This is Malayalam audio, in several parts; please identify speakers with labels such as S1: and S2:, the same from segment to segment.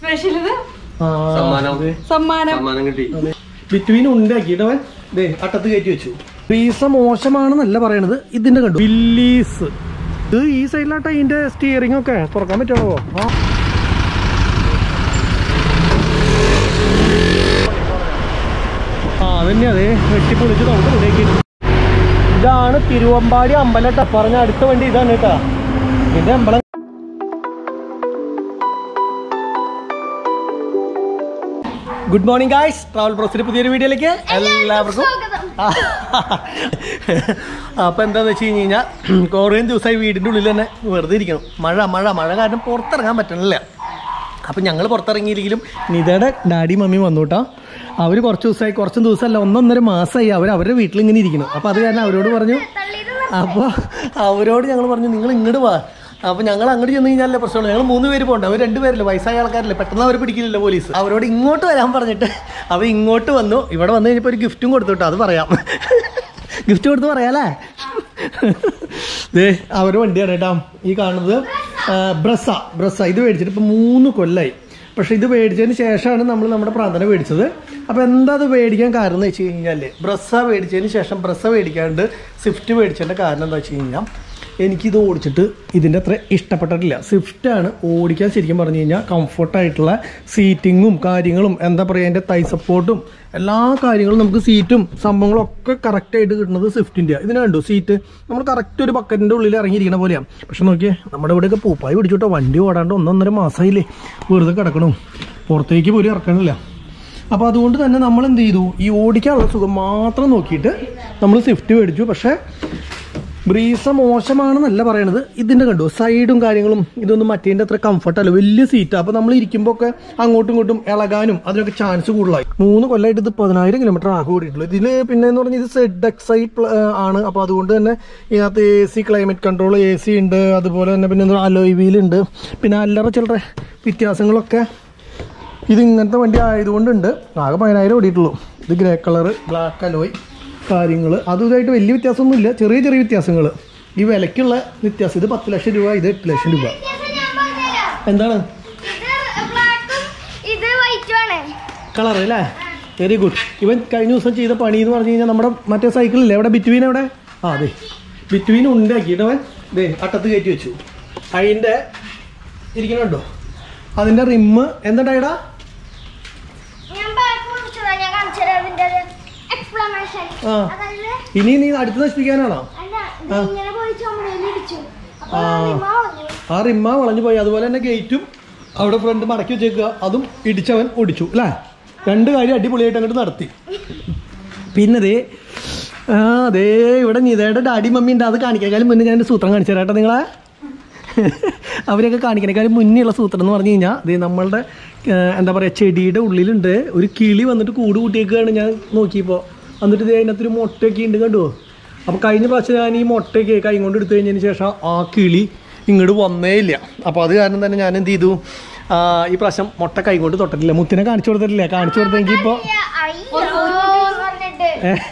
S1: സ്പെഷ്യൽ ഇത്
S2: സമ്മാനം
S1: സമ്മാനം
S2: സമ്മാനം കിട്ടി
S3: ബിറ്റ്വീൻ ഉണ്ടാക്കിയിട്ടവൻ ദേ അട്ടത്ത് കയറ്റി വെച്ചു പീസ മോശമാണെന്നല്ല പറയണത് ഇതിന്റെ കണ്ടു ബില്ലീസ് ഇത് ഈ സൈഡിലാട്ടോ ഇതിന്റെ സ്റ്റിയറിംഗ് ഒക്കെ തുറക്കാൻ പറ്റുമോ ആ ആ അതന്നെ അതെ വെട്ടിപ്പൊളിച്ച് നമുക്ക് ഇവിടേക്ക് ഇതാണ് തിരുവമ്പാടി അമ്പലം ട്ടാ. പറഞ്ഞ അടുത്ത വണ്ടി ഇതാണ് കേട്ടാ ഇതിന്റെ അമ്പലം ഗുഡ് മോർണിംഗ് ഗായ്സ് ട്രാവൽ ബ്രോസിന്റെ പുതിയൊരു വീഡിയോയിലേക്ക് എല്ലാവർക്കും അപ്പൊ എന്താന്ന് വെച്ച് കഴിഞ്ഞ് കഴിഞ്ഞാൽ കുറേ ദിവസമായി വീടിന്റെ ഉള്ളിൽ തന്നെ വെറുതെ ഇരിക്കണം മഴ മഴ മഴ കാരണം പുറത്തിറങ്ങാൻ പറ്റണില്ല അപ്പം ഞങ്ങൾ പുറത്തിറങ്ങിയില്ലെങ്കിലും നിതയുടെ ഡാഡി മമ്മി വന്നു കേട്ടോ അവർ കുറച്ച് ദിവസമായി കുറച്ച് ദിവസമല്ല ഒന്നൊന്നര മാസമായി അവർ അവരുടെ വീട്ടിൽ ഇങ്ങനെ ഇരിക്കണം അപ്പോൾ അത് കാരണം അവരോട് പറഞ്ഞു അപ്പോൾ അവരോട് ഞങ്ങൾ പറഞ്ഞു നിങ്ങൾ ഇങ്ങോട്ട് വാ അപ്പോൾ ഞങ്ങൾ അങ്ങോട്ട് ചെന്ന് കഴിഞ്ഞാലേ പ്രശ്നമുള്ളൂ ഞങ്ങൾ മൂന്ന് പേര് പോകണ്ട അവർ രണ്ടുപേരല്ലേ വയസ്സായ ആൾക്കാരല്ലേ പെട്ടെന്ന് അവർ പിടിക്കില്ലല്ലോ പോലീസ് അവരോട് ഇങ്ങോട്ട് വരാൻ പറഞ്ഞിട്ട് അവർ ഇങ്ങോട്ട് വന്നു ഇവിടെ വന്നു കഴിഞ്ഞപ്പോൾ ഒരു ഗിഫ്റ്റും കൊടുത്തു കേട്ടോ അത് പറയാം ഗിഫ്റ്റ് കൊടുത്ത് പറയാലേ ദേ അവരുടെ വണ്ടിയാണ് കേട്ടോ ഈ കാണുന്നത് ആ, ബ്രസ ബ്രസ ഇത് മേടിച്ചിട്ട് ഇപ്പം മൂന്ന് കൊല്ലായി പക്ഷേ ഇത് മേടിച്ചതിന് ശേഷമാണ് നമ്മൾ നമ്മുടെ പ്രാർത്ഥന മേടിച്ചത് അപ്പോൾ എന്താ അത് മേടിക്കാൻ കാരണം എന്ന് വെച്ച് കഴിഞ്ഞാൽ ബ്രസ മേടിച്ചതിന് ശേഷം ബ്രസ മേടിക്കാണ്ട് സ്വിഫ്റ്റ് മേടിച്ചതിൻ്റെ കാരണം എന്താ വെച്ച് കഴിഞ്ഞാൽ എനിക്കിത് ഓടിച്ചിട്ട് ഇതിൻ്റെ അത്ര ഇഷ്ടപ്പെട്ടിട്ടില്ല സ്വിഫ്റ്റാണ് ഓടിക്കാൻ ശരിക്കും പറഞ്ഞു കഴിഞ്ഞാൽ കംഫർട്ടായിട്ടുള്ള സീറ്റിങ്ങും കാര്യങ്ങളും എന്താ പറയുക അതിൻ്റെ തൈ സപ്പോർട്ടും എല്ലാ കാര്യങ്ങളും നമുക്ക് സീറ്റും സംഭവങ്ങളും ഒക്കെ കറക്റ്റായിട്ട് കിട്ടുന്നത് സ്വിഫ്റ്റിൻ്റെ ഇതിന് കണ്ടു സീറ്റ് നമ്മൾ കറക്റ്റ് ഒരു ബക്കറ്റിൻ്റെ ഉള്ളിൽ ഇറങ്ങിയിരിക്കണ പോലെയാണ് പക്ഷെ നോക്കിയേ നമ്മുടെ ഇവിടെയൊക്കെ പൂപ്പായി പിടിച്ചോട്ടോ വണ്ടി ഓടാണ്ട് ഒന്നൊന്നര മാസമായില്ലേ വെറുതെ കിടക്കണു പുറത്തേക്ക് പോലും ഇറക്കണില്ല അപ്പോൾ അതുകൊണ്ട് തന്നെ നമ്മൾ എന്ത് ചെയ്തു ഈ ഓടിക്കാനുള്ള സുഖം മാത്രം നോക്കിയിട്ട് നമ്മൾ സ്വിഫ്റ്റ് മേടിച്ചു പക്ഷേ ബ്രീസ മോശമാണെന്നല്ല പറയണത് ഇതിൻ്റെ കണ്ടു സൈഡും കാര്യങ്ങളും ഇതൊന്നും മറ്റേൻ്റെ അത്ര കംഫർട്ടല്ല വലിയ സീറ്റാണ് അപ്പോൾ നമ്മൾ ഇരിക്കുമ്പോൾ ഒക്കെ അങ്ങോട്ടും ഇങ്ങോട്ടും ഇളകാനും അതിനൊക്കെ ചാൻസ് കൂടുതലായി മൂന്ന് കൊല്ലമായിട്ട് ഇത് പതിനായിരം കിലോമീറ്റർ ആകെ കൂടിയിട്ടുള്ളൂ ഇതിൽ പിന്നെ എന്ന് പറഞ്ഞാൽ ഇത് സെഡ് എക്സ് ഐ ആണ് അപ്പോൾ അതുകൊണ്ട് തന്നെ ഇതിനകത്ത് A C climate control A C ഉണ്ട് അതുപോലെ തന്നെ പിന്നെ അലോയ് വീൽ ഉണ്ട് പിന്നെ അല്ലറ ചില്ലറ വ്യത്യാസങ്ങളൊക്കെ ഇത് ഇങ്ങനത്തെ വണ്ടി ആയതുകൊണ്ടുണ്ട് ആകെ പതിനായിരം ഓടിയിട്ടുള്ളൂ ഇത് ഗ്രേ കളറ് ബ്ലാക്ക് അലോയ് കാര്യങ്ങൾ അതും ഇതായിട്ട് വലിയ വ്യത്യാസമൊന്നുമില്ല ചെറിയ ചെറിയ വ്യത്യാസങ്ങൾ ഈ വിലയ്ക്കുള്ള വ്യത്യാസം ഇത് പത്ത് ലക്ഷം രൂപ ഇത് എട്ട് ലക്ഷം രൂപ എന്താണ്
S4: ഇത് ബ്ലാക്കും ഇത് വൈറ്റും ആണ്
S3: കളർ അല്ലേ വെരി ഗുഡ് ഇവൻ കഴിഞ്ഞ ദിവസം ചെയ്ത പണി എന്ന് പറഞ്ഞു കഴിഞ്ഞാൽ നമ്മുടെ മറ്റേ സൈക്കിളില്ലേ എവിടെ ബിറ്റ്വീൻ എവിടെ ആ അതെ ബിറ്റ്വീൻ ഉണ്ടാക്കിയിട്ട് അവൻ ദേ അട്ടത്ത് കയറ്റി വെച്ചു അതിൻ്റെ ഇരിക്കണുണ്ടോ അതിൻ്റെ റിമ്മ് എന്താ ടൈഡാ
S4: ഞാൻ ബാക്ക് വിളിച്ചതാ ഞാൻ കാണിച്ചത് അതിന്റെ എക്സ്പ്ലനേഷൻ
S3: ആ.
S4: അതായത്
S3: ഇനി നീ അടുത്ത് നശിപ്പിക്കാനാണോ
S4: അല്ല ഇത് ഇങ്ങനെ പോയി ചുമലയിൽ ഇടിച്ചു അപ്പൊ
S3: ആ.
S4: റിമ വളഞ്ഞു
S3: ആ റിമ്മ വളഞ്ഞു പോയി അതുപോലെ തന്നെ ഗേറ്റും അവിടെ ഫ്രണ്ട് മടക്കി വെച്ചേക്കുക അതും ഇടിച്ചവൻ ഓടിച്ചു അല്ലേ രണ്ട് കാര്യം അടിപൊളിയായിട്ട് അങ്ങോട്ട് നടത്തി പിന്നെ ദേ ആ ദേ ഇവിടെ നിതയുടെ ഡാഡി മമ്മി ഉണ്ട് അത് കാണിക്കാനും മുന്നേ ഞാൻ ഒരു സൂത്രം കാണിച്ചു തരാം കേട്ടോ നിങ്ങളെ അവരെയൊക്കെ കാണിക്കണേക്കാളും മുന്നേയുള്ള സൂത്രം എന്ന് പറഞ്ഞു കഴിഞ്ഞാൽ ദേ നമ്മളുടെ ആ, എന്താ പറയുക ചെടിയുടെ ഉള്ളിലുണ്ട് ഒരു കിളി വന്നിട്ട് കൂട് കൂട്ടിയേക്കാണ് ഞാൻ നോക്കിയപ്പോൾ എന്നിട്ട് ദേ അതിനകത്തൊരു മുട്ടയൊക്കെ ഉണ്ട് കണ്ടോ അപ്പോൾ കഴിഞ്ഞ പ്രാവശ്യം ഞാൻ ഈ മുട്ടയൊക്കെ കൈ കൊണ്ട് എടുത്തു കഴിഞ്ഞതിന് ശേഷം ആ കിളി ഇങ്ങോട്ട് വന്നേ ഇല്ല അപ്പോൾ അത് കാരണം തന്നെ ഞാൻ എന്ത് ചെയ്തു ആ, ഈ പ്രാവശ്യം മുട്ട കൈ കൊണ്ട് തൊട്ടിട്ടില്ല മുത്തിനെ കാണിച്ചു കൊടുത്തിട്ടില്ല കാണിച്ചു കൊടുത്തെങ്കിൽ ഇപ്പോൾ
S4: അയ്യോ പറഞ്ഞിട്ട്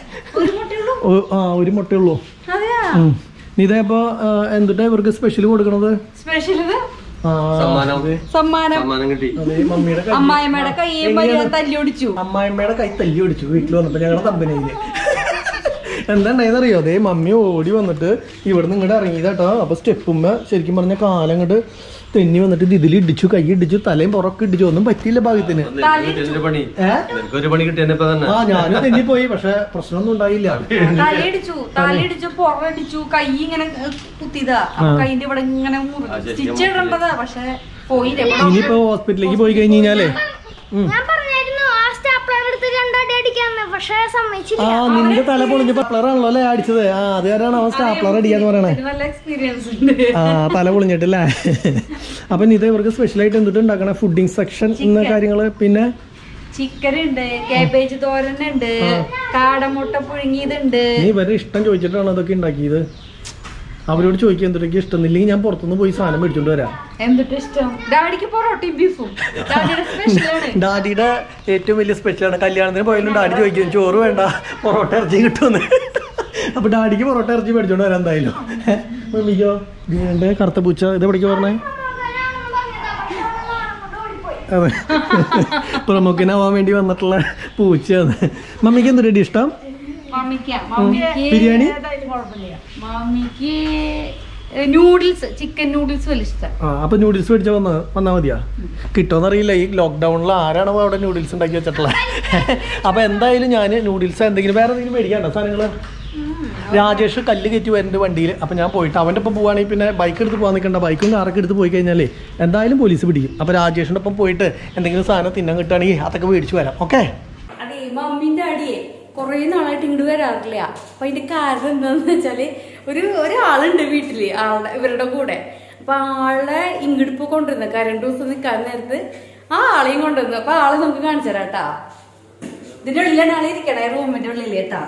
S3: ആ ഒരു മുട്ടയുള്ളൂ
S1: അതെയാ
S3: ഉം. ഇതേപ്പോ എന്തുട്ടാ ഇവർക്ക് സ്പെഷ്യൽ കൊടുക്കണത്
S1: സ്പെഷ്യൽ ഇത്
S3: ആ,
S2: സമ്മാനം
S3: അതെ.
S1: സമ്മാനം
S2: സമ്മാനം കിട്ടി
S3: അതെ മമ്മിയുടെ കൈ
S1: അമ്മായിമ്മയുടെ കൈ
S3: എങ്ങനെയാണ്?
S1: തല്ലി ഒടിച്ചു
S3: അമ്മായിമ്മയുടെ കൈ തല്ലി ഒടിച്ചു വീട്ടിൽ വന്നപ്പോ ഞങ്ങളുടെ കമ്പനിയില് എന്താണ്ടായെന്നറിയോ അതേ മമ്മി ഓടി വന്നിട്ട് ഇവിടുന്ന് ഇങ്ങോട്ട് ഇറങ്ങിയതാട്ടോ അപ്പൊ സ്റ്റെപ്പുമ്മ ശരിക്കും പറഞ്ഞ കാലം അങ്ങോട്ട് തെന്നി വന്നിട്ട് ഇത് ഇതിൽ ഇടിച്ചു കൈ ഇടിച്ചു തലയും പുറക്കെ ഇടിച്ചു ഒന്നും പറ്റിയില്ല ഭാഗ്യത്തിന്
S2: നിനക്കൊരു പണി
S3: ഏ
S2: നിനക്കൊരു പണി കിട്ടിയെന്നെ ഇപ്പൊ തന്നെ
S3: ആ ഞാനും തെന്നി പോയി പക്ഷെ പ്രശ്നമൊന്നും ഉണ്ടായില്ല
S1: തലയിടിച്ചു തലയിടിച്ചു പുറടിച്ചു കൈ ഇങ്ങനെ ഏഹ്, കുത്തിയതാ അപ്പൊ കൈന്റെ ഇവിടെ ഇങ്ങനെ സ്റ്റിച്ച് ഇടേണ്ടതാ പക്ഷെ പോയില്ലേ ഇവിടെ
S3: ഇനിയിപ്പോ ഹോസ്പിറ്റലിലേക്ക് പോയി കഴിഞ്ഞ് കഴിഞ്ഞാലേ
S4: ഞാൻ പറഞ്ഞായിരുന്നു ആ സ്റ്റാപ്ലർ എടുത്ത് രണ്ടടി അടിക്കാന്ന് പക്ഷെ സമ്മതിച്ചില്ല
S3: ആ നിന്റെ തല പൊളിഞ്ഞപ്പോ പ്ലറാണല്ലോ അല്ലേ അടിച്ചത് ആ അത് കാരണമാണ് അവൻ സ്റ്റാപ്ലർ അടിക്കാന്ന് പറയണേ
S1: ഇതിന് നല്ല എക്സ്പീരിയൻസ് ഉണ്ട്
S3: ആ തല പൊളിഞ്ഞിട്ടില്ലേ അപ്പൊ ഇത് ഇവർക്ക് സ്പെഷ്യലായിട്ട് എന്തിട്ട് ഉണ്ടാക്കണ ഫുഡിങ് സെക്ഷൻ എന്ന കാര്യങ്ങള് പിന്നെ
S1: ചിക്കൻ ഉണ്ട് കാബേജ് തോരൻ ഉണ്ട് കാടമുട്ട പുഴുങ്ങിയതുണ്ട്
S3: നീ ഇവരുടെ ഇഷ്ടം ചോദിച്ചിട്ടാണ് അതൊക്കെ ഉണ്ടാക്കിയത് അവരോട് ചോദിക്കുക എന്തൊക്കെ ഇഷ്ടം ഇല്ലെങ്കിൽ ഞാൻ പുറത്തുനിന്ന് പോയി സാധനം മേടിച്ചോണ്ട് വരാം
S1: എന്തിട്ട് ഇഷ്ടം ഡാഡിക്ക് പൊറോട്ടയും ബീഫും ഡാഡിയുടെ സ്പെഷ്യലാണ്
S3: ഡാഡിയുടെ ഏറ്റവും വലിയ സ്പെഷ്യലാണ് കല്യാണത്തിന് പോയാലും ഡാഡി ചോദിക്കും ചോറ് വേണ്ട പൊറോട്ട ഇറച്ചി കിട്ടുമെന്ന് അപ്പൊ ഡാഡിക്ക് പൊറോട്ട ഇറച്ചി മേടിച്ചോണ്ട് വരാം എന്തായാലും മമ്മിക്കോ ഇതിന്റെ കറുത്ത പൂച്ച ഇത് എവിടേക്ക് പറഞ്ഞേ അതെ പ്രമുഖനാവാൻ വേണ്ടി വന്നിട്ടുള്ള പൂച്ചയാണ് മമ്മിക്ക് എന്തൊരു ഇഷ്ടം
S1: മമ്മിക്കാ മമ്മിക്ക്
S3: ബിരിയാണി
S1: മമ്മിക്ക് നൂഡിൽസ് ചിക്കൻ നൂഡിൽസ് വലിയ ഇഷ്ടം
S3: ആ അപ്പൊ നൂഡിൽസ് മേടിച്ചാൽ വന്നാ വന്നാൽ മതിയാ കിട്ടുമെന്നറിയില്ല ഈ ലോക്ക്ഡൌണിൽ ആരാണ് അവിടെ നൂഡിൽസ് ഉണ്ടാക്കി വെച്ചിട്ടുള്ളത് അപ്പൊ എന്തായാലും ഞാൻ നൂഡിൽസ് എന്തെങ്കിലും വേറെ എന്തെങ്കിലും മേടിക്കാണ്ടോ സാധനങ്ങൾ രാജേഷ് കല്ല് കയറ്റി വരുന്നുണ്ട് വണ്ടിയിൽ അപ്പം ഞാൻ പോയിട്ട് അവൻ്റെ ഒപ്പം പോവുകയാണെങ്കിൽ പിന്നെ ബൈക്ക് എടുത്ത് പോകാൻ നിൽക്കണ്ട ബൈക്കും കാറൊക്കെ എടുത്ത് പോയി കഴിഞ്ഞാലേ എന്തായാലും പോലീസ് പിടിക്കും അപ്പോൾ രാജേഷിൻ്റെ ഒപ്പം പോയിട്ട് എന്തെങ്കിലും സാധനം തിന്നാൻ കിട്ടുകയാണെങ്കിൽ അതൊക്കെ മേടിച്ച് വരാം ഓക്കെ
S1: അതെ മമ്മീന്റെ അടിയെ കൊറേ നാളായിട്ട് ഇങ്ങോട്ട് വരാറില്ല അപ്പൊ അതിന്റെ കാരണം എന്താന്ന് വെച്ചാല് ഒരു ഒരാളുണ്ട് വീട്ടില് ആളുടെ ഇവരുടെ കൂടെ അപ്പൊ ആളെ ഇങ്ങോട്ട് ഇപ്പൊ കൊണ്ടുവരുന്ന രണ്ടു ദിവസം നിൽക്കാൻ നേരത്ത് ആ ആളെയും കൊണ്ടുവന്നു അപ്പൊ ആളെ നമുക്ക് കാണിച്ചു തരാം കേട്ടാ ഇതിന്റെ ഉള്ളിലാണ് ആളെ ഇരിക്കണേ റൂമിന്റെ ഉള്ളിൽ കേട്ടാ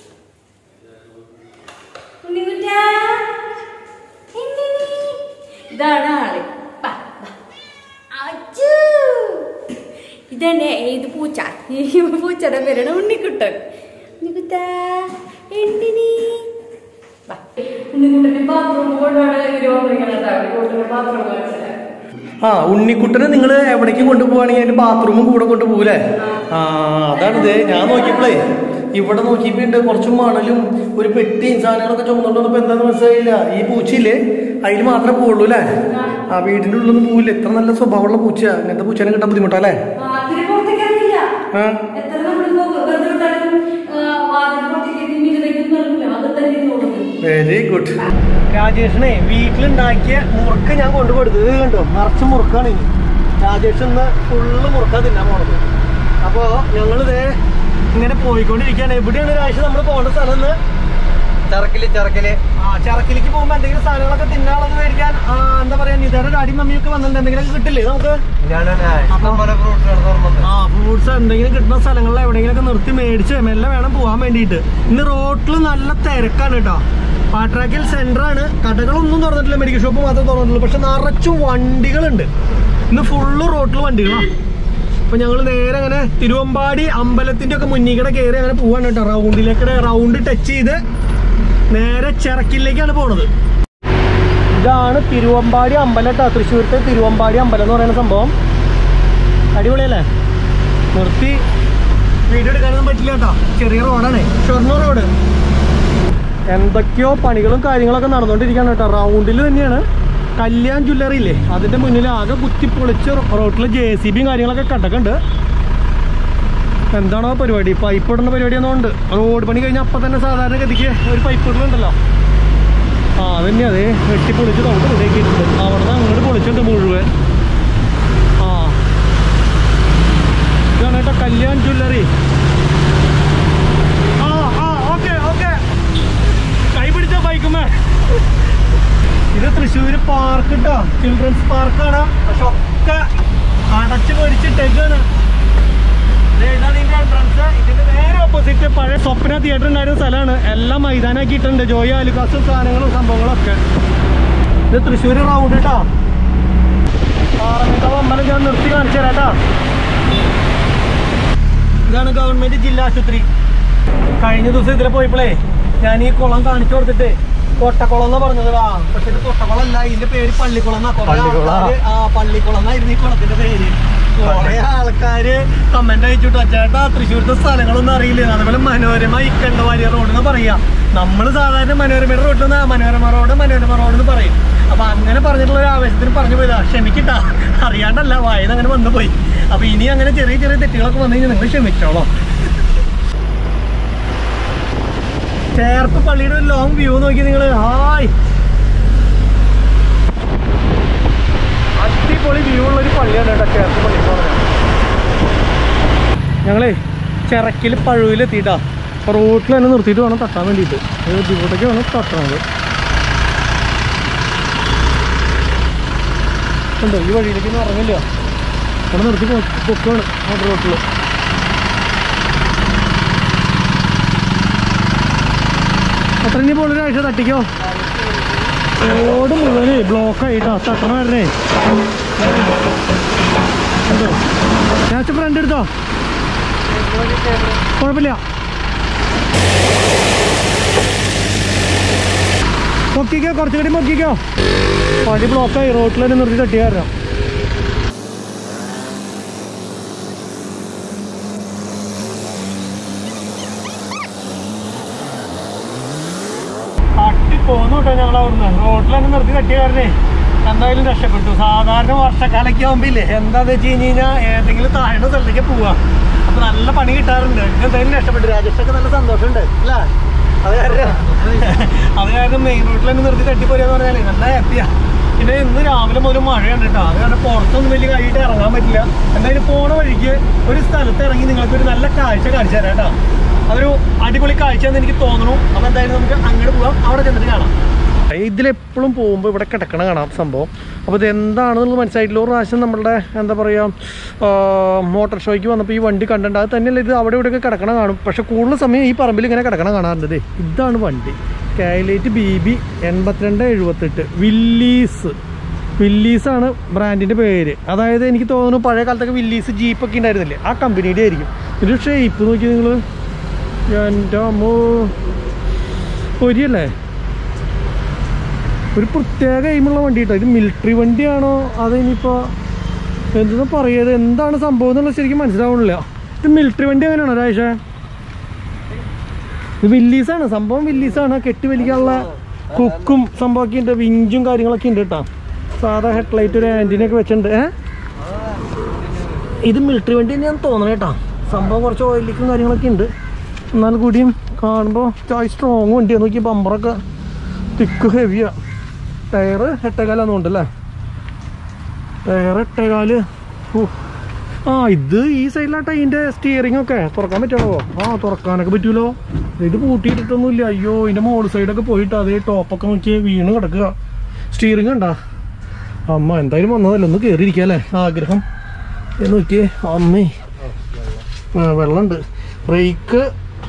S1: ഉണ്ണിക്കുട്ടാ, എന്തിന്? ഇതാണ് ആള് ബാ, ബാ. അച്ചൂ. ഇതന്നെ ഏത് പൂച്ച ഈ പൂച്ചയുടെ പേരാണ് ഉണ്ണിക്കുട്ടൻ ഉണ്ണിക്കുട്ട എന്തിനി ഉണ്ണിക്കുട്ടന്റെ ബാത്റൂം കൊണ്ടുപോകണം ബാത്റൂം കാണിച്ചത്
S3: ആ ഉണ്ണിക്കുട്ടനെ നിങ്ങൾ എവിടേക്ക് കൊണ്ടുപോവാണെങ്കിൽ അതിന്റെ ബാത്റൂമും കൂടെ കൊണ്ടുപോകൂലേ ആ അതാണിത് ഞാൻ നോക്കിയപ്പോഴേ ഇവിടെ നോക്കിയപ്പോണ്ട് കുറച്ച് മണലും ഒരു പെട്ടിയും സാധനങ്ങളൊക്കെ ചുമന്നുകൊണ്ടൊന്നും എന്താന്ന് മനസ്സിലായില്ല ഈ പൂച്ചയില്ലേ അതിൽ മാത്രമേ പോവുള്ളൂ അല്ലേ ആ വീടിന്റെ ഉള്ളിലൊന്നും പോവില്ല എത്ര നല്ല സ്വഭാവമുള്ള പൂച്ച ഇങ്ങനത്തെ പൂച്ചനെ കിട്ടാൻ ബുദ്ധിമുട്ടല്ലേ
S1: അതിന് പുറത്തേക്ക് ഇറങ്ങില്ല
S3: ആ
S1: എത്ര നമ്മൾ വെറുതെ വിട്ടാലും വാതിന് പുറത്തേക്ക് മിനിലേക്ക് ഇറങ്ങില്ല അത് തന്നെ തോന്നുന്നു
S3: വെരി ഗുഡ് രാജേഷിനെ വീട്ടിലുണ്ടാക്കിയ മുറുക്ക് ഞാൻ കൊണ്ടുകൊടുത്തു ഇത് കണ്ടോ നിറച്ച് മുറുക്കാണ് ഇനി രാജേഷ് ഇന്ന് ഫുള്ള് മുറുക്കാ തിന്നാൻ പോണത് അപ്പോ ഞങ്ങളിത് ഇങ്ങനെ പോയിക്കൊണ്ടിരിക്കുകയാണ് എവിടെയാണ് രാജേഷ് നമ്മൾ പോകേണ്ട സ്ഥലം എന്ന്
S2: ചറക്കില് ചറക്കില്
S3: ആ ചറക്കിലേക്ക് പോകുമ്പോ എന്തെങ്കിലും സാധനങ്ങളൊക്കെ തിന്നാനുള്ളത് മേടിക്കാൻ ആ, എന്താ പറയാ നിതയുടെ ഡാഡി മമ്മിയൊക്കെ വന്നിട്ടുണ്ട് എന്തെങ്കിലും കിട്ടില്ലേ നമുക്ക് ആ ഫ്രൂട്ട്സ് എന്തെങ്കിലും കിട്ടുന്ന സ്ഥലങ്ങളിൽ എവിടെയെങ്കിലൊക്കെ നിർത്തി മേടിച്ച് മെല്ലെ വേണം പോകാൻ വേണ്ടിയിട്ട് ഇന്ന് റോട്ടിൽ നല്ല തിരക്കാണ് കേട്ടോ പാട്രാക്കിൽ സെന്റർ ആണ് കടകളൊന്നും തുറന്നിട്ടില്ല മെഡിക്കൽ ഷോപ്പ് മാത്രമേ തുറന്നിട്ടുള്ളൂ പക്ഷെ നിറച്ചു വണ്ടികളുണ്ട് ഇന്ന് ഫുള്ള് റോട്ടിൽ വണ്ടികളാണ് അപ്പൊ ഞങ്ങൾ നേരെ അങ്ങനെ തിരുവമ്പാടി അമ്പലത്തിന്റെ ഒക്കെ മുന്നിൽ കയറി അങ്ങനെ പോവാണ് കേട്ടോ റൗണ്ടിലേക്ക് റൗണ്ട് ടച്ച് ചെയ്ത് നേരെ ചിറക്കിലേക്കാണ് പോണത് ഇതാണ് തിരുവമ്പാടി അമ്പലം കേട്ടോ തൃശ്ശൂരത്തെ തിരുവമ്പാടി അമ്പലം എന്ന് പറയുന്ന സംഭവം അടിപൊളിയല്ലേ നിർത്തി വീഡിയോ എടുക്കാനൊന്നും പറ്റില്ല കേട്ടോ ചെറിയ റോഡാണ് ഷൊർണൂർ റോഡ് എന്തൊക്കെയോ പണികളും കാര്യങ്ങളൊക്കെ നടന്നുകൊണ്ടിരിക്കുകയാണ് കേട്ടോ റൗണ്ടിൽ തന്നെയാണ് കല്യാൺ ജ്വല്ലറി ഇല്ലേ അതിന്റെ മുന്നിൽ ആകെ കുത്തി പൊളിച്ച് റോട്ടിൽ ജെ സി ബിയും കാര്യങ്ങളൊക്കെ കിടക്കുന്നുണ്ട് എന്താണോ പരിപാടി പൈപ്പ് ഇടുന്ന പരിപാടി ഒന്നുണ്ട് റോഡ് പണി കഴിഞ്ഞാൽ അപ്പം തന്നെ സാധാരണ ഗതിക്ക് ഒരു പൈപ്പ് ഇടുന്നുണ്ടല്ലോ ആ അതന്നെ അതെ വെട്ടി പൊളിച്ച് നമുക്ക് റെഡിയാക്കിയിട്ടുണ്ട് അവിടെ നിന്ന് അങ്ങോട്ട് പൊളിച്ചിട്ടുണ്ട് മുഴുവൻ ആ ഇതാണ് കേട്ടോ കല്യാൺ ജ്വല്ലറി ആ ആ ഓക്കെ ഓക്കെ കൈ പിടിച്ച ബൈക്കുമേ ഇത് തൃശ്ശൂര് പാർക്ക് കേട്ടോ ചിൽഡ്രൻസ് പാർക്കാണ് പക്ഷെ ഒക്കെ അടച്ചു മേടിച്ചിട്ടേക്കാണ് ദേ ഇതാണ് ഇതിന്റെ എൻട്രൻസ് ഇതിന്റെ നേരെ ഓപ്പോസിറ്റ് പഴയ സ്വപ്ന തിയേറ്റർ ഉണ്ടായിരുന്ന സ്ഥലമാണ് എല്ലാം മൈതാനാക്കിയിട്ടുണ്ട് ജോയി ആലുക്കാസും സാധനങ്ങളും സംഭവങ്ങളും ഒക്കെ ഇത് തൃശ്ശൂർ റൗണ്ട് കേട്ടോ ആറന്മുള അമ്പലം ഞാൻ നിർത്തി കാണിച്ചു തരാം കേട്ടോ ഇതാണ് ഗവൺമെന്റ് ജില്ലാ ആശുപത്രി കഴിഞ്ഞ ദിവസം ഇതിലെ പോയപ്പോഴേ ഞാൻ ഈ കുളം കാണിച്ചു കൊടുത്തിട്ട് കൊട്ടക്കുളം എന്ന് പറഞ്ഞത് ആ പക്ഷെ ഇത് കൊട്ടക്കുളം അല്ല ഇതിന്റെ പേര് പള്ളിക്കുളം എന്നാ കുറെ ആൾക്കാര് ആ പള്ളിക്കുളം എന്നായിരുന്നു ഈ കുളത്തിന്റെ പേര് കുറെ ആൾക്കാര് കമന്റ് അയച്ചിട്ടു ചേട്ടാ തൃശ്ശൂരത്തെ സ്ഥലങ്ങളൊന്നും അറിയില്ല അതുപോലെ മനോരമ ഇക്കണ്ട വാരിയ റോഡ് എന്ന് പറയാ നമ്മൾ സാധാരണ മനോരമയുടെ റോഡിൽ നിന്ന് മനോരമ റോഡ് മനോരമ റോഡ് എന്ന് പറയും അപ്പൊ അങ്ങനെ പറഞ്ഞിട്ടുള്ള ഒരു ആവേശത്തിന് പറഞ്ഞു പോയതാ ക്ഷമിക്കട്ടാ അറിയാണ്ടല്ല വായന അങ്ങനെ വന്നു പോയി അപ്പൊ ഇനി അങ്ങനെ ചെറിയ ചെറിയ തെറ്റുകളൊക്കെ വന്നു കഴിഞ്ഞാൽ നിങ്ങൾ ക്ഷമിച്ചോളോ ചേർപ്പ് പള്ളിയുടെ ഒരു ലോങ് വ്യൂ നോക്കി നിങ്ങൾ ഹായ് അടിപൊളി വ്യൂ ഉള്ള ഒരു പള്ളിയാണ് കേട്ടോ ചേർപ്പ് പള്ളി എന്ന് പറഞ്ഞാൽ ഞങ്ങളേ ചിറക്കിൽ പഴുവിലെത്തിയിട്ടാ റോട്ടിൽ തന്നെ നിർത്തിയിട്ട് വേണം തട്ടാൻ വേണ്ടിയിട്ട് ബുദ്ധിമുട്ടൊക്കെ വേണം തട്ടണത് ഉണ്ടോ ഈ വഴിയിലേക്ക് ഒന്നും ഇറങ്ങില്ല അവിടെ നിർത്തി പൊക്കാണ് മോട്ടർ റോട്ടിൽ അത്ര ഇനി പോളൊരു ആഴ്ച തട്ടിക്കോ റോഡ് മുഴുവന് ബ്ലോക്ക് ആയിട്ടാ തട്ടണ വരണേ എന്തോ ഞാൻ ഫ്രണ്ട് എടുത്തോ കുഴപ്പമില്ല പൊക്കിക്കോ കുറച്ചുകൂടി പൊക്കിക്കോ പടി ബ്ലോക്കായി റോട്ടിൽ തന്നെ നിർത്തി തട്ടിയ കാരണം കേട്ടോ ഞങ്ങൾ അവിടുന്ന് റോഡിലങ്ങ് നിർത്തി തട്ടിയ കാരണേ എന്തായാലും രക്ഷപ്പെട്ടു സാധാരണ വർഷക്കാലൊക്കെ ആകുമ്പില്ലേ എന്താന്ന് വെച്ച് കഴിഞ്ഞ് കഴിഞ്ഞാൽ ഏതെങ്കിലും താഴെ സ്ഥലത്തേക്ക് പോവാ അപ്പൊ നല്ല പണി കിട്ടാറുണ്ട് എന്തായാലും രക്ഷപ്പെട്ടു രാജേഷൊക്കെ നല്ല സന്തോഷമുണ്ട് അല്ലേ അത് കാരണം അത് കാരണം മെയിൻ റോഡിൽ തന്നെ നിർത്തി തട്ടിപ്പോരെന്ന് പറഞ്ഞാലേ നല്ല ഹാപ്പിയാ പിന്നെ ഇന്ന് രാവിലെ മുതൽ മഴയാണ് കേട്ടോ അത് കാരണം പുറത്തൊന്നും വലിയ കഴിയിട്ട് ഇറങ്ങാൻ പറ്റില്ല എന്തായാലും പോണ വഴിക്ക് ഒരു സ്ഥലത്ത് ഇറങ്ങി നിങ്ങൾക്ക് ഒരു നല്ല കാഴ്ച കാണിച്ചു തരാം കേട്ടോ അതൊരു അടിപൊളി കാഴ്ച എന്ന് എനിക്ക് തോന്നുന്നു അപ്പൊ എന്തായാലും നമുക്ക് അങ്ങോട്ട് പോകാം അവിടെ ചെന്നിട്ട് കാണാം ഇതിലെപ്പോഴും പോകുമ്പോൾ ഇവിടെ കിടക്കണ കാണാം സംഭവം അപ്പോൾ ഇത് എന്താണെന്നുള്ളത് മനസ്സിലായിട്ടില്ല ഒരു പ്രാവശ്യം നമ്മളുടെ എന്താ പറയുക മോട്ടോർ ഷോയ്ക്ക് വന്നപ്പോൾ ഈ വണ്ടി കണ്ടിട്ടുണ്ട് അത് തന്നെയല്ല ഇത് അവിടെ ഇവിടെയൊക്കെ കിടക്കണ കാണും പക്ഷെ കൂടുതൽ സമയം ഈ പറമ്പിൽ ഇങ്ങനെ കിടക്കണ കാണാറുണ്ട് ദേ ഇതാണ് വണ്ടി കായലേറ്റ് ബി ബി എൺപത്തിരണ്ട് എഴുപത്തെട്ട് വില്ലീസ് വില്ലീസാണ് ബ്രാൻഡിൻ്റെ പേര് അതായത് എനിക്ക് തോന്നുന്നു പഴയ കാലത്തൊക്കെ വില്ലീസ് ജീപ്പൊക്കെ ഉണ്ടായിരുന്നില്ലേ ആ കമ്പനിയുടെ ആയിരിക്കും ഇത് ഷേപ്പ് നോക്കി നിങ്ങൾ എൻ്റെ അമ്മോ പൊരിയല്ലേ ഒരു പ്രത്യേക എയിമുള്ള വണ്ടി കേട്ടോ ഇത് മിലിറ്ററി വണ്ടിയാണോ അതിനിപ്പോൾ എന്തെന്ന് പറയത് എന്താണ് സംഭവം എന്നുള്ളത് ശരിക്കും മനസ്സിലാവണില്ല ഇത് മിലിറ്ററി വണ്ടി അങ്ങനെയാണോ രാജേഷ ഇത് വില്ലീസാണ് സംഭവം വില്ലീസാണ് കെട്ടി വലിക്കാനുള്ള കുക്കും സംഭവമൊക്കെ ഉണ്ട് വിഞ്ചും കാര്യങ്ങളൊക്കെ ഉണ്ട് കേട്ടോ സാധാ ഹെഡ്ലൈറ്റ് ഒരു ആൻറ്റിനൊക്കെ വെച്ചിട്ടുണ്ട് ഏ ഇത് മിലിറ്ററി വണ്ടി തന്നെയാന്ന് തോന്നണേ കേട്ടോ സംഭവം കുറച്ച് ഓയിലിക്കും കാര്യങ്ങളൊക്കെ ഉണ്ട് എന്നാൽ കൂടിയും കാണുമ്പോൾ ചായ് സ്ട്രോങ് വണ്ടിയാണ് നോക്കി ബമ്പറൊക്കെ തിക്ക് ഹെവിയാ ടയറ് എട്ടേകാലാന്നുണ്ട് അല്ലേ ടയർ എട്ടേകാല് ഓ ആ ഇത് ഈ സൈഡിലാട്ടെ ഇതിൻ്റെ സ്റ്റിയറിംഗ് ഒക്കെ തുറക്കാൻ പറ്റുള്ളൂ ആ തുറക്കാനൊക്കെ പറ്റൂലോ ഇത് പൂട്ടിയിട്ടിട്ടൊന്നുമില്ല അയ്യോ ഇതിൻ്റെ മോൾ സൈഡൊക്കെ പോയിട്ട് അതേ ടോപ്പൊക്കെ നോക്കി വീണ് കിടക്കുക സ്റ്റിയറിംഗ് ഉണ്ടാ അമ്മ എന്തായാലും വന്നതല്ല ഒന്ന് കയറിയിരിക്കുക അല്ലേ ആഗ്രഹം ഇത് നോക്കിയേ അമ്മേ ആ, വെള്ളമുണ്ട് ബ്രേക്ക്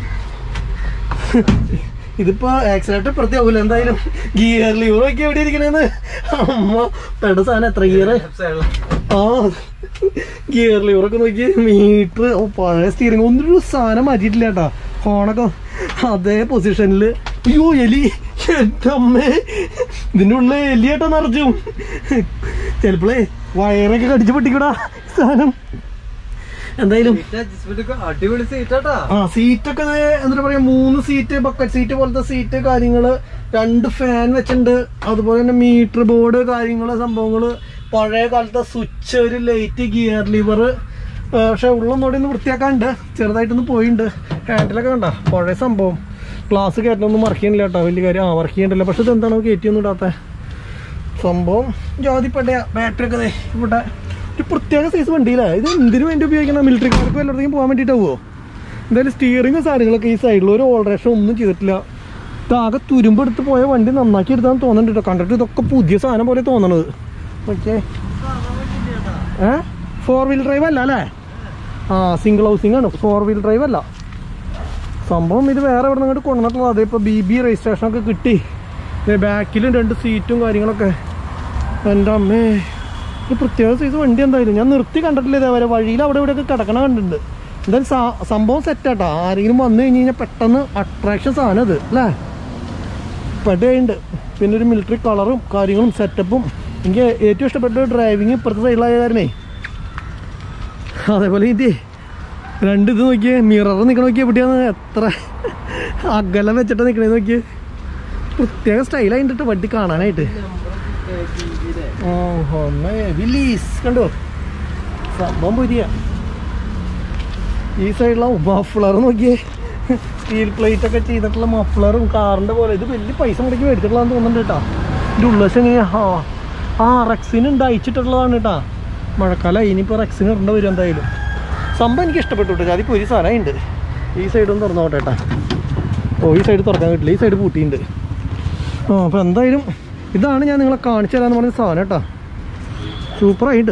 S3: ഇതിപ്പോ ആക്സിലേറ്റർ പ്രത്യേകമില്ല എന്തായാലും ഗിയർ ലിവർ ഒക്കെ എവിടെ ഇരിക്കണേന്ന് അമ്മ പെട സാധനം എത്ര ഗിയർ ആ ഗിയർ ലിവർ ഒക്കെ നോക്കി മീറ്റർ ഓ പഴയ സ്റ്റിയറിംഗ് ഒന്നൊരു സാധനം മാറ്റിയിട്ടില്ല കേട്ടാ ഹോണൊക്കെ അതേ പൊസിഷനിൽ അയ്യോ എലി എന്റെ അമ്മേ ഇതിന്റെ ഉള്ളിൽ എലി കേട്ടോ നിറച്ചും ചിലപ്പോഴേ വയറൊക്കെ കടിച്ചു പൊട്ടിക്കൂടാ സാധനം എന്തായാലും
S2: അടിപൊളി സീറ്റാട്ടാ
S3: ആ സീറ്റൊക്കെ ദേ എന്താ പറയാ മൂന്ന് സീറ്റ് ബക്കറ്റ് സീറ്റ് പോലത്തെ സീറ്റ് കാര്യങ്ങള് രണ്ട് ഫാൻ വെച്ചിട്ടുണ്ട് അതുപോലെ തന്നെ മീറ്റർ ബോർഡ് കാര്യങ്ങള് സംഭവങ്ങള് പഴയ കാലത്തെ സ്വിച്ച് ഒരു ലൈറ്റ് ഗിയർ ലിവർ പക്ഷെ ഉള്ളൊന്നുകൂടി ഒന്ന് വൃത്തിയാക്കാനുണ്ട് ചെറുതായിട്ടൊന്ന് പോയിട്ടുണ്ട് ഹാൻഡിലൊക്കെ കണ്ട പഴയ സംഭവം ഗ്ലാസ് കയറ്റൊന്നും വർക്ക് ചെയ്യണില്ല കേട്ടോ വലിയ കാര്യം ആ വർക്ക് ചെയ്യണ്ടല്ലോ പക്ഷെ ഇത് എന്താണ് കയറ്റിയൊന്നും ഇടാത്ത സംഭവം ജാതിപ്പട്ടയ ബാറ്ററി ഒക്കെ ദേ ഇവിടെ ഒരു പ്രത്യേക സൈസ് വണ്ടിയില്ലേ ഇത് എന്തിനു വേണ്ടി ഉപയോഗിക്കണം മിലിറ്ററിക്കാർക്ക് എല്ലായിടത്തേക്കും പോകാൻ വേണ്ടിയിട്ടാവോ എന്തായാലും സ്റ്റിയറിംഗ് സാധനങ്ങളൊക്കെ ഈ സൈഡിൽ ഒരു ഓൾട്രേഷൻ ഒന്നും ചെയ്തിട്ടില്ല ഇതാകെ തുരുമ്പെടുത്ത് പോയ വണ്ടി നന്നാക്കി എടുത്താന്ന് തോന്നുന്നുണ്ട് കേട്ടോ കണ്ടിട്ട് ഇതൊക്കെ പുതിയ സാധനം പോലെ തോന്നണത് ഓക്കെ ഏ ഫോർ വീൽ ഡ്രൈവ് അല്ല അല്ലേ ആ സിംഗിൾ ഹൗസിംഗ് ആണ് ഫോർ വീൽ ഡ്രൈവ് അല്ല സംഭവം ഇത് വേറെ എവിടെ നിന്ന് കൊണ്ടുവന്നിട്ടുള്ളത് അതേ ഇപ്പോൾ ബി ബി രജിസ്ട്രേഷൻ ഒക്കെ കിട്ടി ബാക്കിലും രണ്ട് സീറ്റും കാര്യങ്ങളൊക്കെ എൻ്റെ അമ്മേ ഒരു പ്രത്യേക സൈസ് വണ്ടി എന്തായാലും ഞാൻ നിർത്തി കണ്ടിട്ടില്ല ഇതേവരെ വഴിയിൽ അവിടെ ഇവിടെയൊക്കെ കിടക്കണ കണ്ടിട്ടുണ്ട് എന്തായാലും സാ- സംഭവം സെറ്റാട്ടാ ആരെങ്കിലും വന്നു കഴിഞ്ഞ് കഴിഞ്ഞാൽ പെട്ടെന്ന് അട്രാക്ഷൻ സാധനം ഇത് അല്ലേ പെടയുണ്ട് പിന്നെ ഒരു മിലിറ്ററി കളറും കാര്യങ്ങളും സെറ്റപ്പും എനിക്ക് ഏറ്റവും ഇഷ്ടപ്പെട്ട ഡ്രൈവിങ് ഇപ്പുറത്തെ സൈഡിലായ കാരണേ അതേപോലെ ഇത് രണ്ട് ഇത് നോക്കിയേ മിറർ നിൽക്കണ നോക്കിയേ എവിടെയാണ് എത്ര അകലം വെച്ചിട്ട് നിൽക്കണേ നോക്കിയേ പ്രത്യേക സ്റ്റൈലായിട്ട് വണ്ടി കാണാനായിട്ട് ഓ ഒന്നേ വില്ലീസ് കണ്ടോ സംഭവം പുതിയ ഈ സൈഡിലെ മഫ്ലർ നോക്കിയേ സ്റ്റീൽ പ്ലേറ്റ് ഒക്കെ ചെയ്തിട്ടുള്ള മഫ്ലറും കാറിന്റെ പോലെ ഇത് വലിയ പൈസ മുടക്കി മേടിച്ചിട്ടുള്ളതാന്ന് തോന്നുന്നുണ്ട് കേട്ടോ ഇതിന്റെ ഉള്ളവശം എങ്ങനെയാ ആ ആ റെക്സിന് ഉണ്ട് അയച്ചിട്ടുള്ളതാണ് കേട്ടാ മഴക്കാലം ഇനിയിപ്പോൾ റെക്സിന് ഇടേണ്ട വരും എന്തായാലും സംഭവം എനിക്ക് ഇഷ്ടപ്പെട്ടു കേട്ടോ അതിപ്പോൾ ഒരു സാധനമുണ്ട് ഈ സൈഡൊന്ന് തുറന്നോട്ടെ കേട്ടാ ഓ ഈ സൈഡ് തുറക്കാൻ കിട്ടില്ല ഈ സൈഡ് പൂട്ടിയിട്ടുണ്ട് ആ അപ്പോൾ എന്തായാലും ഇതാണ് ഞാൻ നിങ്ങളെ കാണിച്ചു തരാമെന്ന് പറഞ്ഞ സാധനം കേട്ടോ സൂപ്പറായിട്ട്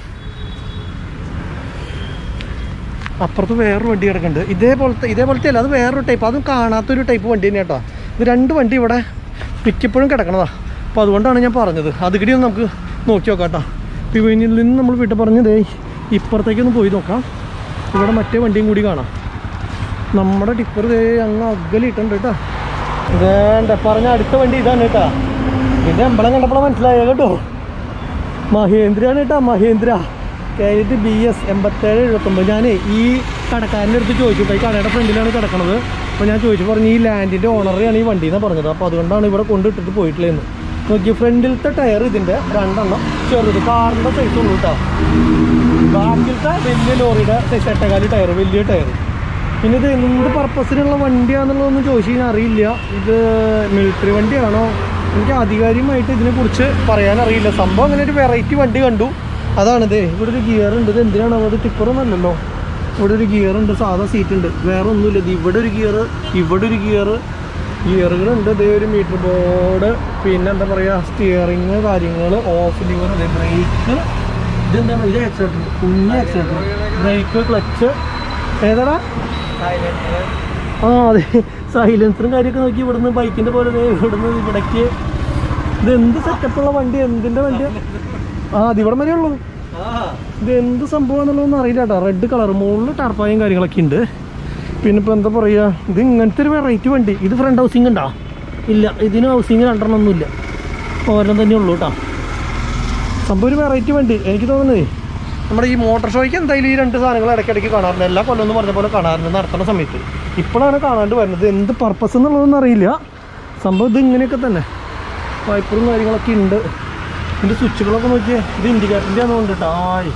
S3: അപ്പുറത്ത് വേറൊരു വണ്ടി കിടക്കുന്നുണ്ട് ഇതേപോലത്തെ ഇതേപോലത്തെ അല്ല അത് വേറൊരു ടൈപ്പ് അതും കാണാത്തൊരു ടൈപ്പ് വണ്ടി തന്നെ കേട്ടോ ഇത് രണ്ട് വണ്ടി ഇവിടെ മിക്കപ്പോഴും കിടക്കണതാ അപ്പോൾ അതുകൊണ്ടാണ് ഞാൻ പറഞ്ഞത് അത് കൂടി ഒന്ന് നമുക്ക് നോക്കി നോക്കാം കേട്ടോ പിവനിൽ നിന്ന് നമ്മൾ വീട്ടിൽ പറഞ്ഞതേ ഇപ്പുറത്തേക്കൊന്ന് പോയി നോക്കാം ഇവിടെ മറ്റേ വണ്ടിയും കൂടി കാണാം നമ്മുടെ ടിപ്പർ ദേ അങ്ങ് അകലിട്ടുണ്ട് കേട്ടോ വേണ്ട പറഞ്ഞ അടുത്ത വണ്ടി ഇതാണ് കേട്ടാ ഇതിന്റെ അമ്പലം കണ്ടപ്പോൾ മനസ്സിലായ കേട്ടോ മഹേന്ദ്രയാണ് കേട്ടാ മഹേന്ദ്ര കയറിയിട്ട് ബി എസ് എൺപത്തേഴ് എഴുപത്തൊമ്പത് ഞാൻ ഈ കടക്കാരൻ്റെ അടുത്ത് ചോദിച്ചു ഇപ്പോൾ ഈ കടയുടെ ഫ്രണ്ടിലാണ് കിടക്കണത് അപ്പോൾ ഞാൻ ചോദിച്ചു പറഞ്ഞു ഈ ലാൻഡിൻ്റെ ഓണറാണ് ഈ വണ്ടി എന്നാണ് പറഞ്ഞത് അപ്പോൾ അതുകൊണ്ടാണ് ഇവിടെ കൊണ്ടിട്ടിട്ട് പോയിട്ടുള്ളതെന്ന് നോക്കി ഫ്രണ്ടിലത്തെ ടയർ ഇതിൻ്റെ രണ്ടെണ്ണം ചെറുത് കാറിൻ്റെ സൈസ് ഉള്ളൂ കേട്ടോ ബാക്കിലത്തെ വലിയ ലോറിയുടെ സൈസ് എട്ടകാലി ടയർ വലിയ ടയർ പിന്നെ ഇത് എന്ത് പർപ്പസിനുള്ള വണ്ടിയാണെന്നുള്ളതൊന്നും ചോദിച്ചു കഴിഞ്ഞാൽ അറിയില്ല ഇത് മിലിറ്ററി വണ്ടിയാണോ എനിക്ക് ആധികാരികമായിട്ട് ഇതിനെക്കുറിച്ച് പറയാൻ അറിയില്ല സംഭവം അങ്ങനെ ഒരു വെറൈറ്റി വണ്ടി കണ്ടു അതാണിത് ഇവിടെ ഒരു ഗിയർ ഉണ്ട് ഇത് എന്തിനാണ് അത് ടിപ്പറൊന്നുമല്ലല്ലോ ഇവിടെ ഒരു ഗിയർ ഉണ്ട് സാധാ സീറ്റ് ഉണ്ട് വേറെ ഒന്നുമില്ല ഇത് ഇവിടെ ഒരു ഗിയർ ഇവിടെ ഒരു ഗിയർ ഗിയറുകളുണ്ട് ഇതേ ഒരു മീറ്റർ ബോർഡ് പിന്നെ എന്താ പറയുക സ്റ്റിയറിങ് കാര്യങ്ങൾ ഓഫ് ലിവർ ബ്രേക്ക് ഇതെന്താണ് ഇത് ആക്സിഡൻറ്റ് കുഞ്ഞ് ആക്സിഡൻറ്റ് ബ്രേക്ക് ക്ലച്ച് ഏതാടാ ആ അതെ സൈലൻസറും കാര്യമൊക്കെ നോക്കി ഇവിടുന്ന് ബൈക്കിന്റെ പോലെ ദേ ഇവിടുന്ന് ഇവിടേക്ക് ഇത് എന്ത് സെറ്റപ്പുള്ള വണ്ടി എന്തിന്റെ വണ്ടി ആ അത് ഇവിടെ വരെ ഉള്ളൂ ഇത് എന്ത് സംഭവം എന്നുള്ളതൊന്നും അറിയില്ല കേട്ടോ റെഡ് കളർ മുകളിൽ ടർപ്പായും കാര്യങ്ങളൊക്കെ ഉണ്ട് പിന്നെ ഇപ്പൊ എന്താ പറയാ ഇത് ഇങ്ങനത്തെ ഒരു വെറൈറ്റി വണ്ടി ഇത് ഫ്രണ്ട് ഹൗസിംഗ് ഉണ്ടോ ഇല്ല ഇതിന് ഹൗസിംഗ് രണ്ടെണ്ണം ഒന്നുമില്ല ഒരെണ്ണം തന്നെ ഉള്ളൂ കേട്ടോ സംഭവം ഒരു വെറൈറ്റി വണ്ടി എനിക്ക് തോന്നുന്നത് നമ്മുടെ ഈ മോട്ടോർ ഷോയ്ക്ക് എന്തായാലും ഈ രണ്ട് സാധനങ്ങൾ ഇടയ്ക്കിടയ്ക്ക് കാണാറുണ്ട് എല്ലാ കൊല്ലം എന്ന് പറഞ്ഞ പോലെ കാണാറുണ്ട് നടത്തുന്ന സമയത്ത് ഇപ്പോഴാണ് കാണാണ്ട് വരുന്നത് എന്ത് പർപ്പസ് എന്നുള്ളതൊന്നും അറിയില്ല സംഭവം ഇത് ഇങ്ങനെയൊക്കെ തന്നെ വൈപ്പറും കാര്യങ്ങളൊക്കെ ഉണ്ട് ഇതിൻ്റെ സ്വിച്ചുകളൊക്കെ നോക്കിയേ ഇത് ഇൻഡിക്കേറ്ററിൻ്റെ ആണെന്ന് കേട്ടോ ആയി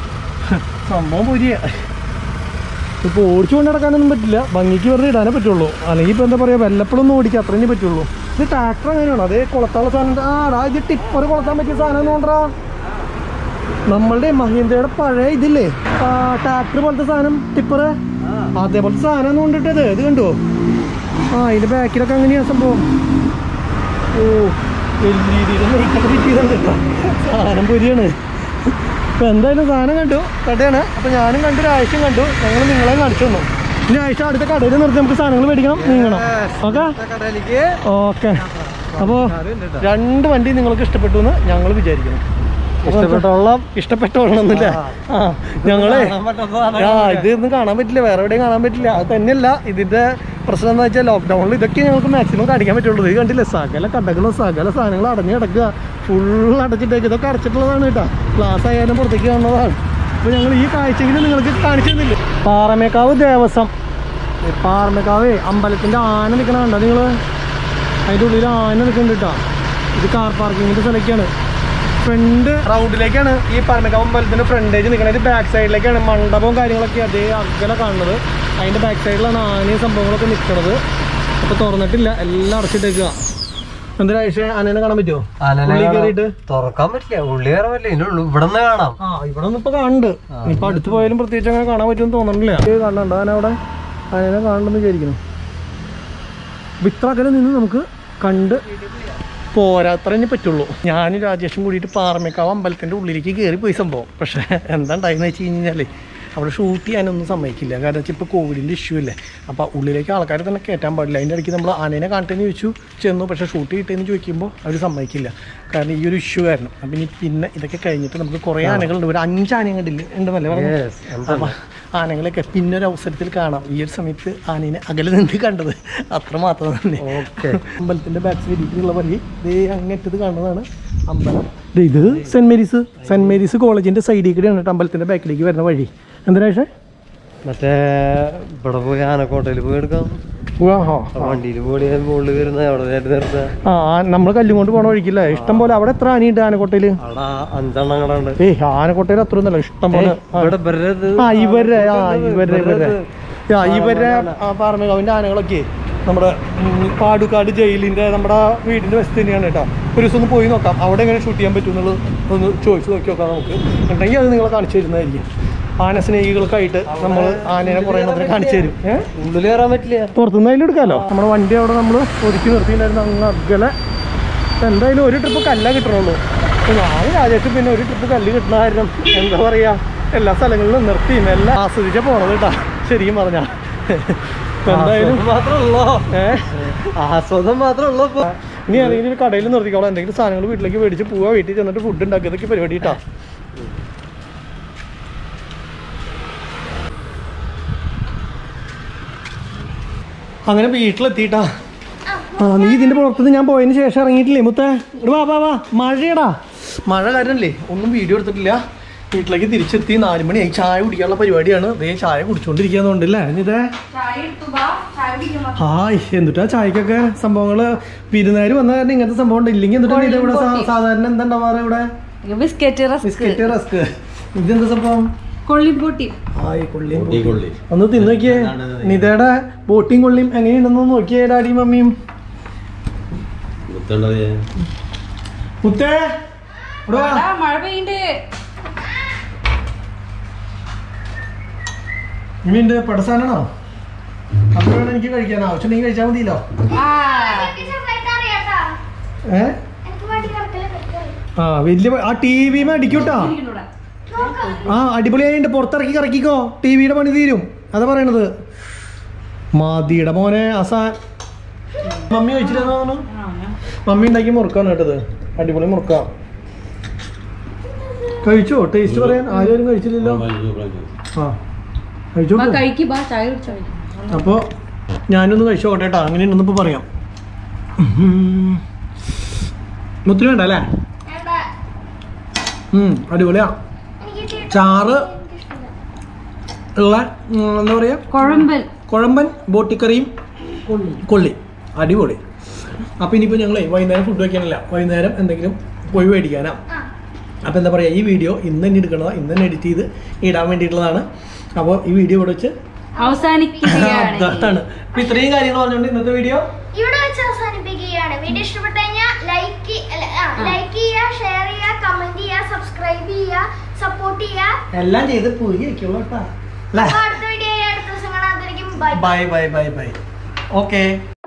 S3: സംഭവം പൊരിയ ഇപ്പോൾ ഓടിച്ചു കൊണ്ട് നടക്കാനൊന്നും പറ്റില്ല ഭംഗിക്ക് വെറുതെ ഇടാനേ പറ്റുള്ളൂ അല്ലെങ്കിൽ ഇപ്പോൾ എന്താ പറയുക വല്ലപ്പോഴൊന്നും ഓടിക്കുക അത്രേ പറ്റുള്ളൂ ഇത് ട്രാക്ടർ അങ്ങനെയാണോ അതേ കുളത്താനുള്ള സാധനം ഉണ്ട്. ആടാ ഇത് ടിപ്പർ കുളത്താൻ പറ്റിയ സാധനം നോണ്ടാ നമ്മളുടെ മഹീന്ദ്രയുടെ പഴയ ഇതില്ലേ ട്രാക്ടർ പോലത്തെ സാധനം ടിപ്പർ അതേപോലത്തെ സാധനം കൊണ്ടിട്ടത് ഇത് കണ്ടോ ആ ഇതിന്റെ ബാക്കിലൊക്കെ അങ്ങനെയാ സംഭവം ഓ വലിയ രീതിയിൽ നെയ്ക്കൊക്കെ ഫിറ്റ് ചെയ്തുണ്ട് കേട്ടോ സാധനം പൊരിയാണ് ഇപ്പൊ എന്തായാലും സാധനം കണ്ടു കടയാണ് അപ്പൊ ഞാനും കണ്ടു ഒരാഴ്ചയും കണ്ടു ഞങ്ങൾ നിങ്ങളെ കാണിച്ചു തന്നു ഇനി ആഴ്ച അടുത്ത കടയിൽ നിർത്തി നമുക്ക് സാധനങ്ങൾ മേടിക്കണം നീങ്ങണം ഓക്കെ
S2: കടയിലേക്ക്
S3: ഓക്കെ അപ്പോൾ രണ്ട് വണ്ടി നിങ്ങൾക്ക് ഇഷ്ടപ്പെട്ടു എന്ന് ഞങ്ങൾ വിചാരിക്കുന്നു
S2: ഇഷ്ടപ്പെട്ടോളം
S3: ഇഷ്ടപ്പെട്ടോളണമെന്നില്ല ആ ഞങ്ങളെ ആ ഇതൊന്നും കാണാൻ പറ്റില്ല വേറെ എവിടെയും കാണാൻ പറ്റില്ല അത് തന്നെയല്ല ഇതിന്റെ പ്രശ്നം എന്ന് വെച്ചാൽ ലോക്ക്ഡൌണിൽ ഇതൊക്കെ ഞങ്ങൾക്ക് മാക്സിമം കാണിക്കാൻ പറ്റുള്ളൂ ഇത് കണ്ടില്ല സകല കടകളും സകല സാധനങ്ങളും അടഞ്ഞു കിടക്കുക ഫുൾ അടച്ചിട്ടേക്ക് ഇതൊക്കെ അടച്ചിട്ടുള്ളതാണ് കേട്ടോ ക്ലാസ് ആയാലും പുറത്തേക്ക് കാണുന്നതാണ് അപ്പോൾ ഞങ്ങൾ ഈ കാഴ്ചയിൽ നിങ്ങൾക്ക് കാണിച്ചു തന്നില്ല പാറമേക്കാവ് ദേവസ്വം ഈ പാറമേക്കാവേ അമ്പലത്തിന്റെ ആന നിൽക്കണ കണ്ടോ നിങ്ങൾ അതിൻ്റെ ഉള്ളിൽ ആന നിൽക്കുന്നുണ്ട് കേട്ടോ ഇത് കാർ പാർക്കിങ്ങിന്റെ സ്ഥലമൊക്കെയാണ് ഫ്രണ്ട് റൗണ്ടിലേക്കാണ് ഈ പാറമേക്കാവ് അമ്പലത്തിന്റെ ഫ്രണ്ടേജ് നിൽക്കുന്നത് ബാക്ക് സൈഡിലേക്കാണ് മണ്ഡപവും കാര്യങ്ങളൊക്കെ അതേ അകലെ കാണുന്നത് അതിന്റെ ബാക്ക് സൈഡിലാണ് ആനയും സംഭവങ്ങളൊക്കെ നിൽക്കുന്നത് അപ്പൊ തുറന്നിട്ടില്ല എല്ലാം അടച്ചിട്ടേക്കുക എന്തൊരാഴ്ച ആനേനെ കാണാൻ പറ്റുമോ ഉള്ളിൽ കയറിയിട്ട്
S2: തുറക്കാൻ പറ്റില്ല ഉള്ളി കയറാൻ പറ്റില്ല ഇതിന്റെ ഉള്ളു ഇവിടെ നിന്ന് കാണാം
S3: ആ ഇവിടെ ഒന്നും ഇപ്പൊ കാണുന്നുണ്ട് ഇപ്പൊ അടുത്ത് പോയാലും പ്രത്യേകിച്ച് അങ്ങനെ കാണാൻ പറ്റുമെന്ന് തോന്നണില്ല ഇത് കാണുന്നുണ്ട് ആന അവിടെ ആനേനെ കാണണമെന്ന് വിചാരിക്കുന്നു അപ്പൊ ഇത്ര അകലെ നിന്ന് നമുക്ക് കണ്ട് പോരാത്ര തന്നെ പറ്റുള്ളൂ ഞാനും രാജേഷും കൂടിയിട്ട് പാറമേക്കാവ് അമ്പലത്തിന്റെ ഉള്ളിലേക്ക് കയറി പോയി സംഭവം പക്ഷെ എന്താ ഉണ്ടായെന്ന് വെച്ച് കഴിഞ്ഞാലേ അവിടെ ഷൂട്ട് ചെയ്യാനൊന്നും സമ്മതിക്കില്ല കാരണം വെച്ചാൽ ഇപ്പോൾ കോവിഡിൻ്റെ ഇഷ്യൂ അല്ലേ അപ്പോൾ ഉള്ളിലേക്ക് ആൾക്കാരെ തന്നെ കയറ്റാൻ പാടില്ല അതിൻ്റെ ഇടയ്ക്ക് നമ്മൾ ആനേനെ കാണട്ടെന്ന് ചോദിച്ചു ചെന്നു പക്ഷേ ഷൂട്ട് ചെയ്തിട്ടെന്ന് ചോദിക്കുമ്പോൾ അവർ സമ്മതിക്കില്ല കാരണം ഈ ഒരു ഇഷ്യൂ കാരണം അപ്പം ഇനി പിന്നെ ഇതൊക്കെ കഴിഞ്ഞിട്ട് നമുക്ക് കുറേ ആനകളുണ്ട് ഒരു അഞ്ച് ആനയും കണ്ടില്ലേ ഉണ്ടെന്നല്ലേ പറഞ്ഞു
S2: Yes,
S3: അപ്പൊ ആനകളൊക്കെ പിന്നെ ഒരു അവസരത്തിൽ കാണാം ഈ ഒരു സമയത്ത് ആനേനെ അകലെ നിന്ന് കണ്ടത് അത്ര മാത്രം തന്നെ
S2: ഓക്കെ
S3: അമ്പലത്തിന്റെ ബാക്ക് സൈഡിലുള്ള വഴി ദേ അങ്ങറ്റത് കാണുന്നതാണ് അമ്പലം ദേ ഇത് സെന്റ് മേരീസ് സെന്റ് മേരീസ് കോളേജിന്റെ സൈഡിൽ കൂടെയാണ് കേട്ടോ അമ്പലത്തിന്റെ ബാക്കിലേക്ക് വരുന്ന വഴി എന്താ പക്ഷേ
S2: മറ്റേ ഇവിടെ പോയി ആനക്കോട്ടയിൽ പോയി എടുക്കാം വണ്ടിയിൽ പോയി മുകളിൽ വരുന്ന അവിടെ നേരത്തെ നിർത്താം
S3: ആ നമ്മൾ കല്ലും കൊണ്ട് പോണ വഴിക്കില്ല ഇഷ്ടം പോലെ അവിടെ എത്ര ആനയുണ്ട് ആനക്കോട്ടയില്
S2: അവിടെ അഞ്ചെണ്ണം കടണ്ട്
S3: ഏയ് ആനക്കോട്ടയിൽ അത്ര ഒന്നല്ല ഇഷ്ടം പോലെ ആ.
S2: ഇവിടെ ഇവരുടെ ഇത്
S3: ആ ഇവരുടെ ആ ഇവരുടെ ഇവരുടെ ആ ഇവരുടെ പാറമേകാവിന്റെ ആനകളൊക്കെ നമ്മുടെ ഉം, പാടുകാട് ജയിലിന്റെ നമ്മുടെ വീടിന്റെ വശത്ത് തന്നെയാണ് കേട്ടോ ഒരു ദിവസം ഒന്ന് പോയി നോക്കാം അവിടെ എങ്ങനെ ഷൂട്ട് ചെയ്യാൻ പറ്റും എന്നുള്ളത് ഒന്ന് ചോദിച്ചു നോക്കി നോക്കാം നമുക്ക് ഉണ്ടെങ്കിൽ അത് നിങ്ങളെ കാണിച്ചു തരുന്നതായിരിക്കും ആന സ്നേഹികൾക്കായിട്ട് നമ്മൾ ആനേനെ കുറേ എണ്ണത്തിനെ കാണിച്ചു തരും ഏഹ്
S2: ഉള്ളിൽ കയറാൻ പറ്റില്ല
S3: പുറത്തുനിന്ന് അതിൽ എടുക്കാമല്ലോ നമ്മുടെ വണ്ടി അവിടെ നമ്മൾ ഒതുക്കി നിർത്തിയിട്ടുണ്ടായിരുന്നു അങ്ങ് അകലെ ഇപ്പൊ എന്തായാലും ഒരു ട്രിപ്പ് കല്ല കിട്ടണുള്ളൂ അപ്പൊ ഞാൻ രാജേഷ് പിന്നെ ഒരു ട്രിപ്പ് കല്ല് കിട്ടുന്ന കാരണം എന്താ പറയാ എല്ലാ സ്ഥലങ്ങളിലും നിർത്തിയും എല്ലാം ആസ്വദിച്ച പോണത് കേട്ടാ ശരിക്കും പറഞ്ഞാ ഇപ്പൊ എന്തായാലും
S2: ആസ്വാദം മാത്രമല്ലോ
S3: ഏഹ്
S2: ആസ്വാദം മാത്രമല്ലോ ഇപ്പൊ
S3: ഇനി ഏതെങ്കിലും ഒരു കടയിൽ നിർത്തിക്കോളാം എന്തെങ്കിലും സാധനങ്ങൾ വീട്ടിലേക്ക് മേടിച്ച് പോവാ വീട്ടിൽ ചെന്നിട്ട് ഫുഡ് ഉണ്ടാക്കിയതൊക്കെ പരിപാടി കേട്ടാ അങ്ങനെ വീട്ടിലെത്തിയിട്ടാ ആ നീ ഇതിന്റെ പുറത്തുനിന്ന് ഞാൻ പോയതിന് ശേഷം ഇറങ്ങിയിട്ടില്ലേ മുത്തേ ഇവിടെ വാ വാ വാ മഴയടാ മഴ കാരണല്ലേ ഒന്നും വീഡിയോ എടുത്തിട്ടില്ല വീട്ടിലേക്ക് തിരിച്ചെത്തി നാല് മണിയായി ചായ കുടിക്കാനുള്ള പരിപാടിയാണ് ദേ ചായ കുടിച്ചോണ്ടിരിക്കാന്നുണ്ടല്ലേ ഇതേ
S1: ചായ എടുത്തു ബാ ചായ കുടിക്കാൻ വാ.
S3: ഹായ് എന്തുട്ടാ ചായക്കൊക്കെ സംഭവങ്ങള് വിരുന്നുകാർ വന്ന കാരണം ഇങ്ങനത്തെ സംഭവം ഉണ്ട് ഇല്ലെങ്കിൽ എന്തുട്ടാ ഇത് ഇവിടെ സാ- സാധാരണ എന്താ ഉണ്ടാവാറ് ഇവിടെ
S1: ഇത് ബിസ്ക്കറ്റ് റസ്ക്
S3: ബിസ്ക്കറ്റ് റസ്ക് ഇതെന്താ സംഭവം
S1: കൊള്ളിപ്പൊട്ടി
S3: ഹായ് കൊള്ളിയും ഒന്ന് തിന്നു നോക്കിയേ നിതയുടെ ബോട്ടിയും കൊള്ളിയും എങ്ങനെയുണ്ടെന്ന് നോക്കിയേ ഡാഡിയും മമ്മിയും മുത്തേ ഇവിടെ വാ.
S1: എടാ, മഴ പെയ്യണ്ട്
S3: ഇനിയുണ്ട് പടസാനാണോ അത് വേണം എനിക്ക് കഴിക്കാൻ ആവശ്യമുണ്ടെങ്കിൽ കഴിച്ചാൽ മതിയല്ലോ
S1: ആ
S4: എനിക്ക് ചെറുതായിട്ട് അറിയാട്ടാ
S3: ഏ
S4: എനിക്ക് വണ്ടി കറക്കലൊക്കെ അറിയാം.
S3: ആ വലിയ പ- ആ ടി വി അടിക്കൂട്ടാ
S1: ഇരിക്കണൂടാ.
S4: നോക്കാം
S3: ആ അടിപൊളിയായിട്ട് പുറത്തിറക്കി കറക്കിക്കോ ടി വിയുടെ പണി തീരും അതാ പറയണത് മതിയുടെ മോനെ അസാ മമ്മി കഴിച്ചില്ലെന്ന് തോന്നുന്നു
S1: ആ, ഞാൻ-
S3: മമ്മി ഉണ്ടാക്കി മുറുക്കാണ് കേട്ടത് അടിപൊളി മുറുക്കാം കഴിച്ചോ ടേസ്റ്റ് പറയാൻ ആരും കഴിച്ചില്ലല്ലോ ആ കഴിച്ചോ
S1: ബാ, കഴിക്ക് ബാ ചായ കുടിച്ചോ
S3: അപ്പോ ഞാനൊന്ന് കഴിച്ചോട്ടെ കേട്ടോ അങ്ങനെയുണ്ടെന്ന് ഇപ്പൊ പറയാം ഉം. മുത്തിരി വേണ്ട അല്ലേ
S4: വേണ്ട.
S3: ഉം, അടിപൊളിയാ
S4: എനിക്ക് ചീട്ട-
S3: ചാറ്
S4: എനിക്കിഷ്ടമില്ല.
S3: ഉള്ള ഉം, എന്താ പറയാ
S1: കുഴമ്പൻ
S3: കുഴമ്പൻ ബോട്ടിക്കറിയും കൊള്ളി അടിപൊളി അപ്പോൾ ഇനിയിപ്പോൾ ഞങ്ങളെ വൈകുന്നേരം ഫുഡ് വയ്ക്കാനല്ല വൈകുന്നേരം എന്തെങ്കിലും പോയി മേടിക്കാനാ
S4: ആ.
S3: അപ്പോൾ എന്താ പറയുക ഈ വീഡിയോ ഇന്ന് തന്നെ എടുക്കണതാ ഇന്ന് തന്നെ എഡിറ്റ് ചെയ്ത് ഇടാൻ വേണ്ടിയിട്ടുള്ളതാണ് അപ്പോൾ ഈ വീഡിയോ ഇവിടെ വെച്ച്
S1: അവസാനിക്കുകയാണ്
S3: അതാണ് അപ്പോൾ ഇത്രയും കാര്യങ്ങൾ പറഞ്ഞുകൊണ്ട് ഇന്നത്തെ വീഡിയോ
S4: ഇവിടെ വെച്ച് അവസാനിപ്പിക്കുകയാണ് വീഡിയോ ഇഷ്ടപ്പെട്ടു കഴിഞ്ഞാൽ ലൈക്ക് ലൈക്ക് ചെയ്യുക ഷെയർ ചെയ്യുക കമന്റ് ചെയ്യുക സബ്സ്ക്രൈബ് ചെയ്യുക സപ്പോർട്ട് ചെയ്യുക
S3: എല്ലാം ചെയ്ത് പോയി ഇരിക്കുള്ളൂ കേട്ടോ അല്ലേ
S4: അപ്പൊ അടുത്ത വീഡിയോ അടുത്ത ദിവസം കാണാതിരിക്കും bye
S3: bye bye bye bye okay